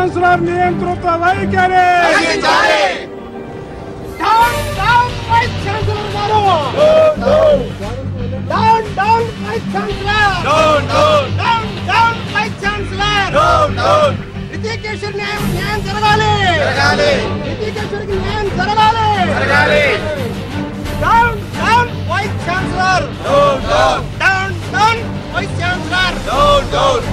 Chancellor నియంతృత్వ వైఖరి down down vice chancellor గారు down down vice chancellor down down down down vice chancellor down down Ritikeshwar న్యాయం న్యాయం జరగాలి జరగాలి రితికేశ్వర్కి న్యాయం జరగాలి జరగాలి down down vice chancellor down down down down vice chancellor down down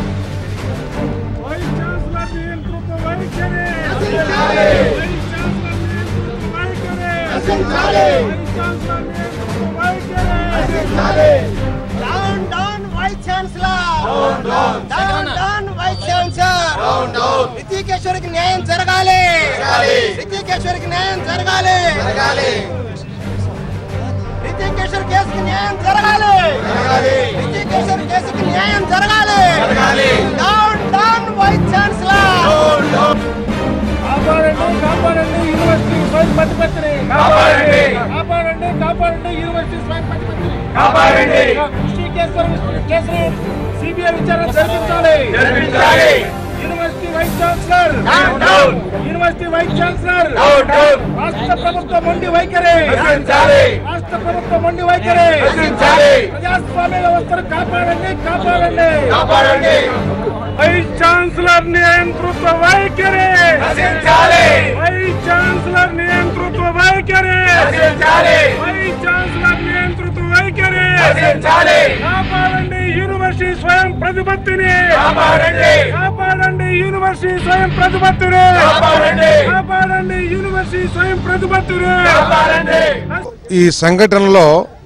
vice chancellor నియంతృత్వ వైఖరి రచించాలి. వైస్ ఛాన్సలర్ నియంతృత్వ వైఖరి రచించాలి. వైస్ ఛాన్సలర్ నియంతృత్వ వైఖరి రచించాలి. Down down vice chancellor down down down down vice chancellor down down రితికేశ్వర్కి న్యాయం జరగాలి జరగాలి రితికేశ్వర్కి న్యాయం జరగాలి జరగాలి రితికేశ్వర్ కేసుకి న్యాయం జరగాలి జరగాలి రితికేశ్వర్ కేసుకి న్యాయం జరగాలి జరగాలి down down vice chancellor down down కాపాడండి కాపాడండి యూనివర్సిటీ స్వయం ప్రతిపత్తిని కాపాడండి. కాపాడండి కాపాడండి యూనివర్సిటీ స్వయం ప్రతిపత్తిని కాపాడండి. ఋషికేశ్వర కేసుని సిబిఐ విచారణ జరిపించాలి జరిపించాలి. University vice chancellor down down. University vice chancellor down down. రాష్ట్ర ప్రభుత్వం మొండి వైఖరి రచించాలి. రాష్ట్ర ప్రభుత్వం మొండి వైఖరి రచించాలి. ప్రజాస్వామ్య వ్యవస్థను కాపాడండి కాపాడండి కాపాడండి. వైస్ ఛాన్సలర్ నియంతృత్వ వైఖరి రచించాలి. వైస్ ఛాన్సలర్ నియంతృత్వ వైఖరి రచించాలి. వైస్ ఛాన్సలర్ నియంతృత్వ వైఖరి రచించాలి. కాపాడండి యూనివర్సిటీ స్వయం ప్రతిపత్తిని కాపాడండి. కాపాడండి యూనివర్సిటీ స్వయం ప్రతిపత్తిని కాపాడండి. కాపాడండి యూనివర్సిటీ స్వయం ప్రతిపత్తిని కాపాడండి. ఈ సంఘటనలో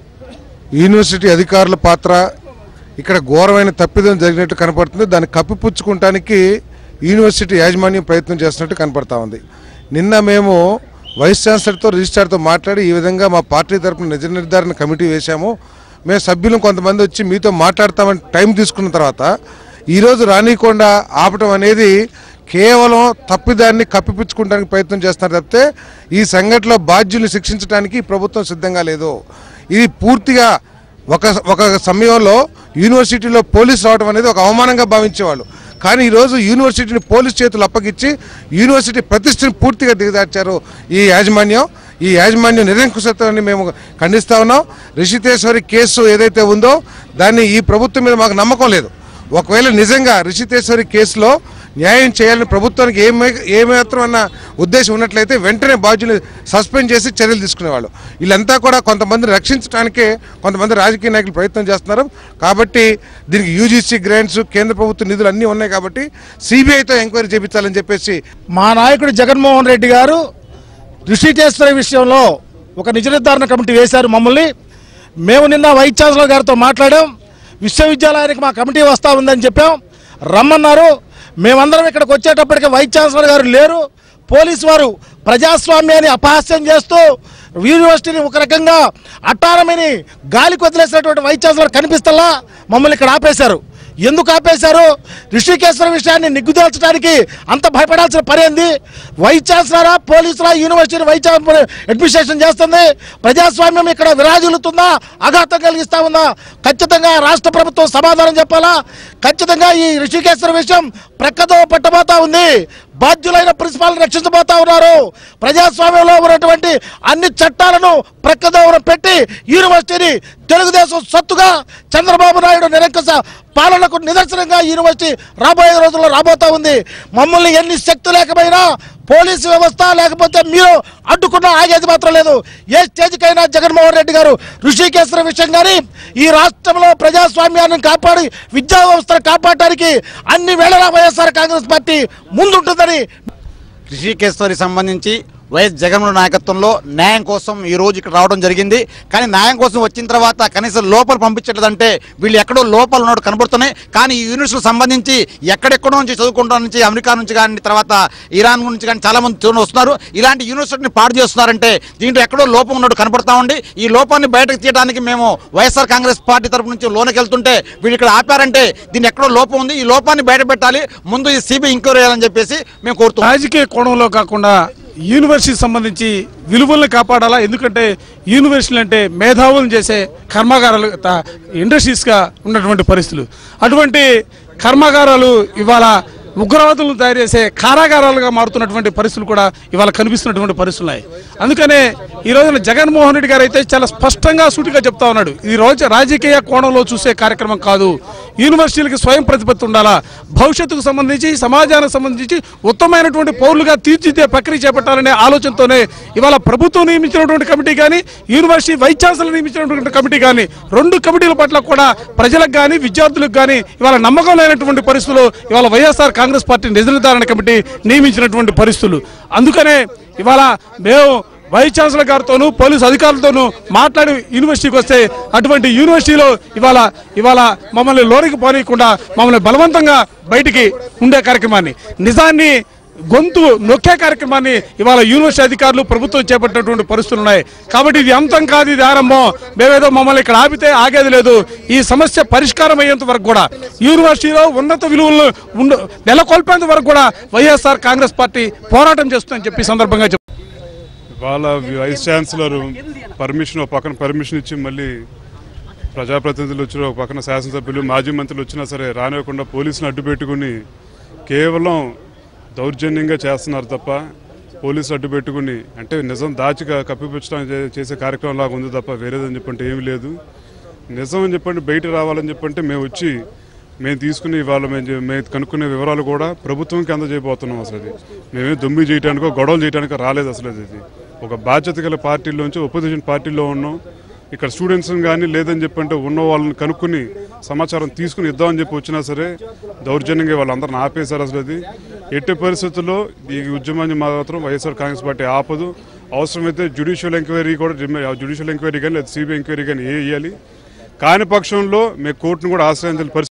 యూనివర్సిటీ అధికారుల పాత్ర ఇక్కడ ఘోరమైన తప్పిదం జరిగినట్టు కనపడుతుంది దాన్ని కప్పిపుచ్చుకుంటానికి యూనివర్సిటీ యాజమాన్యం ప్రయత్నం చేస్తున్నట్టు కనపడతా ఉంది నిన్న మేము వైస్ ఛాన్సలర్తో రిజిస్ట్రార్తో మాట్లాడి ఈ విధంగా మా పార్టీ తరపున నిజ నిర్ధారణ కమిటీ వేశాము మేము సభ్యులు కొంతమంది వచ్చి మీతో మాట్లాడతామని టైం తీసుకున్న తర్వాత ఈరోజు రానికుండా ఆపటం అనేది కేవలం తప్పిదాన్ని కప్పిపుచ్చుకోవడానికి ప్రయత్నం చేస్తున్నారు తప్పితే ఈ సంఘటనలో బాధ్యుల్ని శిక్షించడానికి ఈ ప్రభుత్వం సిద్ధంగా లేదు ఇది పూర్తిగా ఒక ఒక సమయంలో యూనివర్సిటీలో పోలీసు రావడం అనేది ఒక అవమానంగా భావించేవాళ్ళు కానీ ఈరోజు యూనివర్సిటీని పోలీస్ చేతులు అప్పగించి యూనివర్సిటీ ప్రతిష్టని పూర్తిగా దిగదార్చారు ఈ యాజమాన్యం ఈ యాజమాన్యం నిరంకుశత్వాన్ని మేము ఖండిస్తా ఉన్నాం రిషితేశ్వరి కేసు ఏదైతే ఉందో దాన్ని ఈ ప్రభుత్వం మీద మాకు నమ్మకం లేదు ఒకవేళ నిజంగా రిషితేశ్వరి కేసులో న్యాయం చేయాలని ప్రభుత్వానికి ఏమే ఏమాత్రం అన్న ఉద్దేశం ఉన్నట్లయితే వెంటనే బాధ్యులు సస్పెండ్ చేసి చర్యలు తీసుకునేవాళ్ళు వీళ్ళంతా కూడా కొంతమందిని రక్షించడానికే కొంతమంది రాజకీయ నాయకులు ప్రయత్నం చేస్తున్నారు కాబట్టి దీనికి యూజీసీ గ్రాంట్స్ కేంద్ర ప్రభుత్వ నిధులు అన్నీ ఉన్నాయి కాబట్టి సిబిఐతో ఎంక్వైరీ చేయించాలని చెప్పేసి మా నాయకుడు జగన్మోహన్ రెడ్డి గారు ఋషికేశ్వర విషయంలో ఒక నిజ నిర్ధారణ కమిటీ వేశారు మమ్మల్ని మేము నిన్న వైస్ ఛాన్సలర్ గారితో మాట్లాడాం విశ్వవిద్యాలయానికి మా కమిటీ వస్తా ఉందని చెప్పాం రమ్మన్నారు మేమందరం ఇక్కడికి వచ్చేటప్పటికి వైస్ ఛాన్సలర్ గారు లేరు పోలీసు వారు ప్రజాస్వామ్యాన్ని అపహాస్యం చేస్తూ యూనివర్సిటీని ఒక రకంగా అట్టారమని గాలికి వదిలేసినటువంటి వైస్ ఛాన్సలర్ కనిపిస్తల్లా మమ్మల్ని ఇక్కడ ఆపేశారు ఎందుకు ఆపేశారు ఋషికేశ్వర విషయాన్ని నిగ్గుదేల్చడానికి అంత భయపడాల్సిన పని ఏంది వైస్ ఛాన్సలరా పోలీసులా యూనివర్సిటీ వైస్ ఛాన్సలర్ అడ్మినిస్ట్రేషన్ చేస్తుంది ప్రజాస్వామ్యం ఇక్కడ విరాజులుతుందా ఆఘాతం కలిగిస్తా ఉందా ఖచ్చితంగా రాష్ట్ర ప్రభుత్వం సమాధానం చెప్పాలా ఖచ్చితంగా ఈ ఋషికేశ్వర విషయం ప్రక్కదో పట్టబోతా ఉంది బాధ్యులైన ప్రిన్సిపాల్ రక్షించబోతా ఉన్నారు ప్రజాస్వామ్యంలో ఉన్నటువంటి అన్ని చట్టాలను ప్రక్కదోవన పెట్టి యూనివర్సిటీని తెలుగుదేశం సత్తుగా చంద్రబాబు నాయుడు నిరంకుశ పాలనకు నిదర్శనంగా యూనివర్సిటీ రాబోయే రోజుల్లో రాబోతా ఉంది మమ్మల్ని ఎన్ని శక్తి లేకపోయినా పోలీసు వ్యవస్థ లేకపోతే మీరు అడ్డుకున్న ఆగేది మాత్రం లేదు ఏ స్టేజ్కైనా జగన్మోహన్ రెడ్డి గారు ఋషికేశ్వర విషయం కానీ ఈ రాష్ట్రంలో ప్రజాస్వామ్యాన్ని కాపాడి విద్యా వ్యవస్థను కాపాడడానికి అన్ని వేళలా వైఎస్ఆర్ కాంగ్రెస్ పార్టీ ముందుంటుందని ఋషికేశ్వరి సంబంధించి వైఎస్ జగన్మోహన్ నాయకత్వంలో న్యాయం కోసం ఈ రోజు ఇక్కడ రావడం జరిగింది కానీ న్యాయం కోసం వచ్చిన తర్వాత కనీసం లోపల పంపించట్లేదంటే వీళ్ళు ఎక్కడో లోపాలు ఉన్నట్టు కనబడుతున్నాయి కానీ ఈ యూనివర్సిటీకి సంబంధించి ఎక్కడెక్కడో నుంచి చదువుకుంటా నుంచి అమెరికా నుంచి కానీ తర్వాత ఇరాన్ నుంచి కానీ చాలా మంది చూడండి వస్తున్నారు ఇలాంటి యూనివర్సిటీని పాడు చేస్తున్నారంటే దీంట్లో ఎక్కడో లోపం ఉన్నట్టు కనబడతా ఉంది ఈ లోపాన్ని బయటకు తీయడానికి మేము వైఎస్ఆర్ కాంగ్రెస్ పార్టీ తరపు నుంచి లోనికి వెళ్తుంటే వీళ్ళు ఇక్కడ ఆపారంటే దీన్ని ఎక్కడో లోపం ఉంది ఈ లోపాన్ని బయట పెట్టాలి ముందు ఈ సిబిఐ ఎంక్వైరీ చేయాలని చెప్పేసి మేము కోరుతున్నాం రాజకీయ కోణంలో కాకుండా యూనివర్సిటీ సంబంధించి విలువలను కాపాడాలా ఎందుకంటే యూనివర్సిటీలు అంటే మేధావులను చేసే కర్మాగారాలు త- ఇండస్ట్రీస్గా ఉన్నటువంటి పరిస్థితులు అటువంటి కర్మాగారాలు ఇవాళ ఉగ్రవాదులను తయారు చేసే కారాగారాలుగా మారుతున్నటువంటి పరిస్థితులు కూడా ఇవాళ కనిపిస్తున్నటువంటి పరిస్థితులు ఉన్నాయి అందుకనే ఈ రోజున జగన్మోహన్ రెడ్డి గారు అయితే చాలా స్పష్టంగా సూటిగా చెప్తా ఉన్నాడు ఈ రోజు రాజకీయ కోణంలో చూసే కార్యక్రమం కాదు యూనివర్సిటీలకు స్వయం ప్రతిపత్తి ఉండాలా భవిష్యత్తుకు సంబంధించి సమాజానికి సంబంధించి ఉత్తమమైనటువంటి పౌరులుగా తీర్చిదిద్దే ప్రక్రియ చేపట్టాలనే ఆలోచనతోనే ఇవాళ ప్రభుత్వం నియమించినటువంటి కమిటీ కానీ యూనివర్సిటీ వైస్ ఛాన్సలర్ నియమించినటువంటి కమిటీ కానీ రెండు కమిటీల పట్ల కూడా ప్రజలకు కానీ విద్యార్థులకు కానీ ఇవాళ నమ్మకం లేనటువంటి పరిస్థితులు ఇవాళ వైఎస్ఆర్ కాంగ్రెస్ పార్టీ నిధుల నిర్ధారణ కమిటీ నియమించినటువంటి పరిస్థితులు అందుకనే ఇవాళ మేము వైస్ ఛాన్సలర్ గారితోనూ పోలీసు అధికారులతోనూ మాట్లాడి యూనివర్సిటీకి వస్తే అటువంటి యూనివర్సిటీలో ఇవాళ ఇవాళ మమ్మల్ని లోనికి పోనీయకుండా మమ్మల్ని బలవంతంగా బయటికి ఉండే కార్యక్రమాన్ని నిజాన్ని గొంతు నొక్కే కార్యక్రమాన్ని ఇవాళ యూనివర్సిటీ అధికారులు ప్రభుత్వం చేపట్టినటువంటి పరిస్థితులు ఉన్నాయి కాబట్టి ఇది అంతం కాదు ఇది ఆరంభం మేమేదో మమ్మల్ని ఇక్కడ ఆపితే ఆగేది లేదు ఈ సమస్య పరిష్కారం అయ్యేంత వరకు కూడా యూనివర్సిటీలో ఉన్నత విలువలను ఉండ నెలకొల్పేంత వరకు కూడా వైఎస్ఆర్ కాంగ్రెస్ పార్టీ పోరాటం చేస్తుందని చెప్పి ఈ సందర్భంగా చెప్తున్నాను. వాళ్ళ వైస్ ఛాన్సలర్ పర్మిషన్ ఒక పక్కన పర్మిషన్ ఇచ్చి మళ్ళీ ప్రజాప్రతినిధులు వచ్చిన ఒక పక్కన శాసనసభ్యులు మాజీ మంత్రులు వచ్చినా సరే రానివ్వకుండా పోలీసులు అడ్డు పెట్టుకుని కేవలం దౌర్జన్యంగా చేస్తున్నారు తప్ప పోలీసులు అడ్డు పెట్టుకుని అంటే నిజం దాచిగా కప్పిపుచ్చడానికి చే- చేసే కార్యక్రమం లాగా ఉంది తప్ప వేరేదని చెప్పంటే ఏమీ లేదు నిజం అని చెప్పండి బయట రావాలని చెప్పంటే మేము వచ్చి మేము తీసుకునే ఇవాళ మేము చే- మేము కనుక్కునే వివరాలు కూడా ప్రభుత్వంకి అందజేయబోతున్నాం అసలు అది మేమే దొమ్మి చేయడానికో గొడవలు చేయడానికో రాలేదు అసలు అది ఇది ఒక బాధ్యత గల పార్టీలోంచి ఒపోజిషన్ పార్టీలో ఉన్నాం ఇక్కడ స్టూడెంట్స్ కానీ లేదని చెప్పంటే ఉన్న వాళ్ళని కనుక్కుని సమాచారం తీసుకుని ఇద్దామని చెప్పి వచ్చినా సరే దౌర్జన్యంగా వాళ్ళందరిని ఆపేశారు అసలు అది ఎట్టి పరిస్థితుల్లో ఈ ఉద్యమాన్ని మాత్రం వైఎస్ఆర్ కాంగ్రెస్ పార్టీ ఆపదు అవసరమైతే జ్యుడిషియల్ ఎంక్వైరీ కూడా జ్యుడిషియల్ ఎంక్వైరీ కానీ లేదా సిబిఐ ఎంక్వైరీ కానీ ఏ వేయాలి కాని పక్షంలో మేము కోర్టును కూడా ఆశ్రయించాలి పరిస్థితి